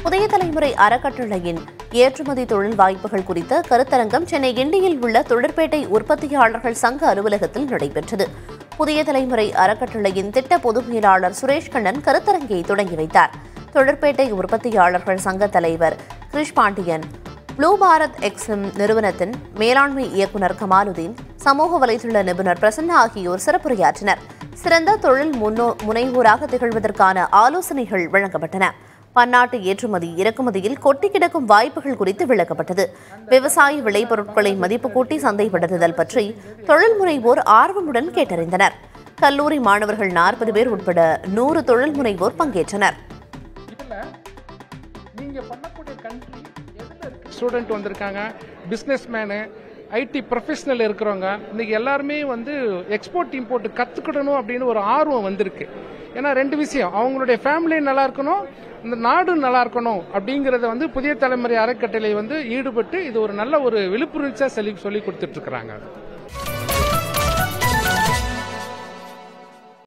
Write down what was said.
புதிய தலைமுறை அறக்கட்டளையின் ஏற்றுமதி தொழில் வாய்ப்புகள் குறித்த கருத்தரங்கம் சென்னை கிண்டியில் உள்ள தொழிற்பேட்டை உற்பத்தியாளர்கள் சங்க அலுவலகத்தில் நடைபெற்றது புதிய தலைமுறை அறக்கட்டளையின் திட்ட பொதுச் மேலாளர் சுரேஷ் கண்ணன் கருத்தரங்கை தொடங்கி வைத்தார் தொழிற்பேட்டை உற்பத்தியாளர்கள் சங்க தலைவர் கிரிஷ் பாண்டியன் ப்ளூ பாரத் எக்ஸிம் நிறுவனத்தின் மேலாண்மை இயக்குநர் கமாலுதீன் சமூக வலைதள நிபுணர் பிரசன்னா ஆகியோர் சிறப்புரையாற்றினர் சிறந்த தொழில் முன்னோ முனைவோராக திகழ்வதற்கான ஆலோசனைகள் வழங்கப்பட்டன பன்னாட்டு ஏற்றுமதி இறக்குமதியில் கொட்டி கிடக்கும் வாய்ப்புகள் குறித்து விளக்கப்பட்டது விவசாய விளைபொருட்களை மதிப்பு கூட்டி சந்தைப்படுத்துதல் பற்றி தொழில் முனைவோர் ஆர்வமுடன் கேட்டறிந்தனர் கல்லூரி மாணவர்கள் நாற்பது பேர் உட்பட நூறு தொழில் முனைவோர் பங்கேற்றனர் இதில் நீங்கள் பண்ணக்கூடிய கண்ட்ரி எதில் இருக்கு ஸ்டூடெண்ட் வந்திருக்காங்க பிஸ்னஸ் மேனு ஐடி ப்ரொஃபஷனல் இருக்கிறவங்க இன்னைக்கு எல்லாருமே வந்து எக்ஸ்போர்ட் இம்போர்ட் கற்றுக்கிடணும் அப்படின்னு ஒரு ஆர்வம் வந்திருக்கு ஏன்னா ரெண்டு விஷயம் அவங்களுடைய ஃபேமிலி நல்லா இருக்கணும் இந்த நாடு நல்லா இருக்கணும் அப்படிங்கிறத வந்து புதிய தலைமுறை அறக்கட்டளை வந்து ஈடுபட்டு இது ஒரு நல்ல ஒரு விழிப்புணர்ச்சியாக சொல்லி சொல்லி கொடுத்துட்டு இருக்கிறாங்க